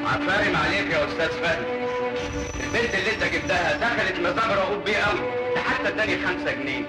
عفارم عليك يا استاذ فهمي البنت اللي انت جبتها دخلت نظام رؤوف بيه قوي ده حتى اداني خمسة جنيه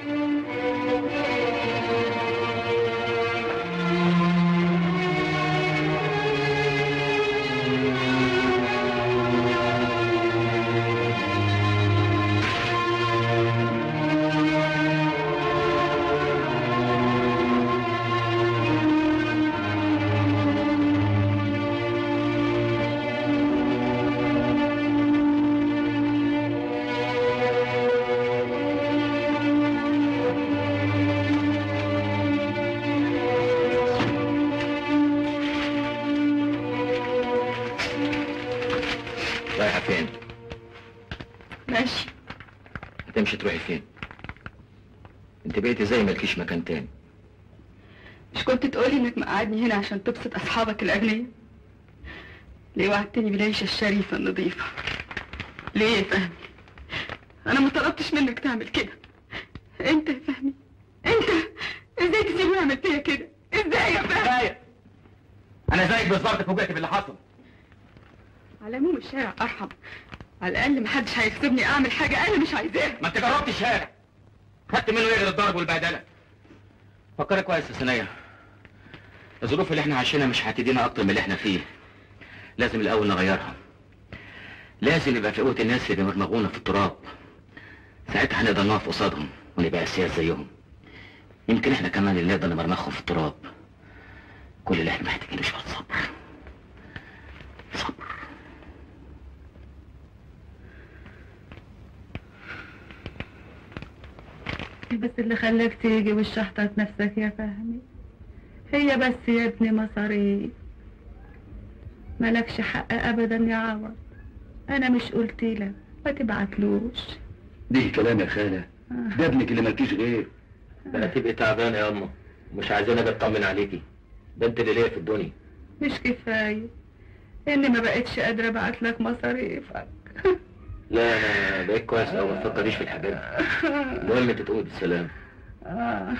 رايحة فين؟ ماشي هتمشي تروحي فين؟ انت بقيتي زي مالكيش مكان تاني مش كنت تقولي انك مقعدني هنا عشان تبسط اصحابك الاغنياء ليه وعدتني بالعيشه الشريفه النظيفه ليه يا فهمي انا ما طلبتش منك تعمل كده انت يا فهمي انت ازاي تسيبني اعمل فيا كده ازاي يا فهمي كفاية انا زيك بالظبط فوجئت باللي حصل على عموم الشارع ارحم على الاقل محدش هيغصبني اعمل حاجه انا مش عايزاها ما انت جربت الشارع خدت منه ايه غير الضرب والبهدله فكري كويس يا سنية الظروف اللي احنا عايشينها مش هتدينا اكتر من اللي احنا فيه لازم الاول نغيرها لازم يبقى في قوة الناس اللي مرمغونا في التراب ساعتها هنقدر نقف قصادهم ونبقى اسياد زيهم يمكن احنا كمان اللي نقدر نمرمخهم في التراب كل اللي احنا محتاجينه شوية صبر صبر بس اللي خلاك تيجي وشحطت نفسك يا فهمي هي بس يا ابني مصاريف مالكش حق ابدا يا عوض انا مش قلت لك ما تبعتلوش دي كلام يا خالة ده ابنك اللي مالكيش غير بقى تبقي تعبانة يا اما مش عايزين اجي اطمن عليكي ده انت اللي ليا في الدنيا مش كفايه اني ما بقتش قادره ابعت لك مصاريفك لا انا بقيت كويس قوي ما تفكريش في الحاجات دي المهم انت تقومي بالسلامة آه.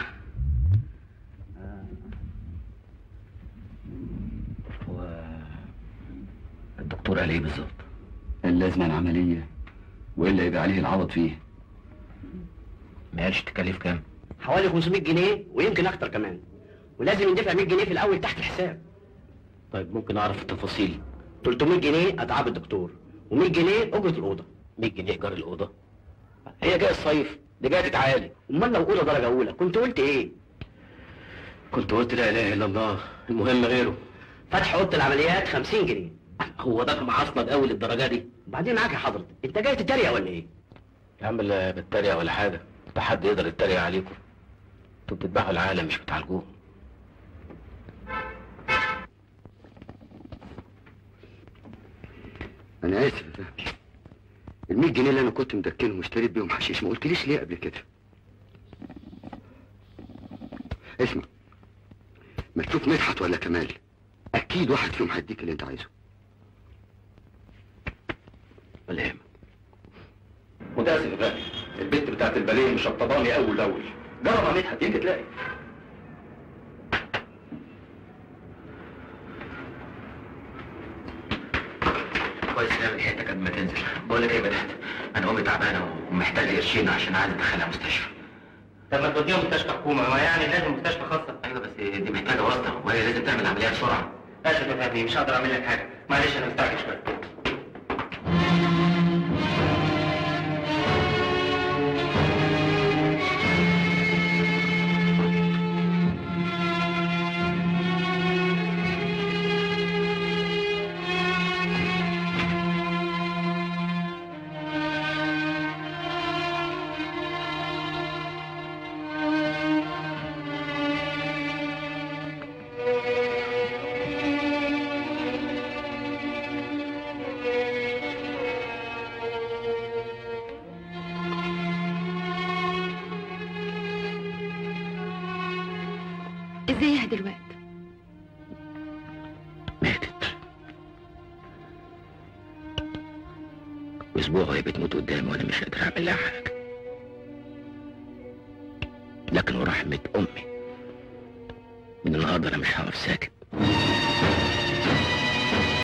هو الدكتور قال ايه بالظبط؟ قال لازم عملية وإلا يبقى عليه العوض فيه ما قالش تكاليف كام؟ حوالي 500 جنيه ويمكن اكتر كمان ولازم يندفع 100 جنيه في الاول تحت الحساب طيب ممكن اعرف التفاصيل 300 جنيه اتعاب الدكتور و100 جنيه اجره الاوضه 100 جنيه ايجار الاوضه هي جايه الصيف دي جايه تتعالي امال لو اوضه درجه اولى كنت قلت ايه كنت قلت لا اله الا الله المهم غيره فتح اوضه العمليات 50 جنيه هو ده محصلك قوي للدرجه دي وبعدين معاك يا حضرتك انت جاي تتريق ولا ايه يا عم لا بتريق ولا حاجه ده حد يقدر يتريق عليكم انتوا بتذبحوا العالم مش بتعالجوه أنا آسف يا فهمي ال 100 جنيه اللي أنا كنت مدكنهم واشتريت بيهم حشيش ما قلتليش ليه قبل كده اسمع ما تشوف مدحت ولا كمال أكيد واحد فيهم هيديك اللي أنت عايزه ولا يهمك متاسف يا غالي البنت بتاعت الباليه مشطباني اول باول جرب يا مدحت يمكن تلاقي كويس نعمل حته قبل ما تنزل بقول لك ايه يا بدحت انا امي تعبانه ومحتاج قرشين عشان عايز ادخلها مستشفى طب ما توديهم مستشفى حكومه ما يعني لازم مستشفى خاصه ايوه بس دي محتاجه واسطه وهي لازم تعمل عمليه بسرعه اسف يا فهمي مش هقدر اعمل لك حاجه معلش انا مستعجل شويه ازيها دلوقتي ماتت اسبوع وهي بتموت قدامي وانا مش قادر اعمل لها حاجه لكن ورحمه امي من النهارده انا مش هقف ساكت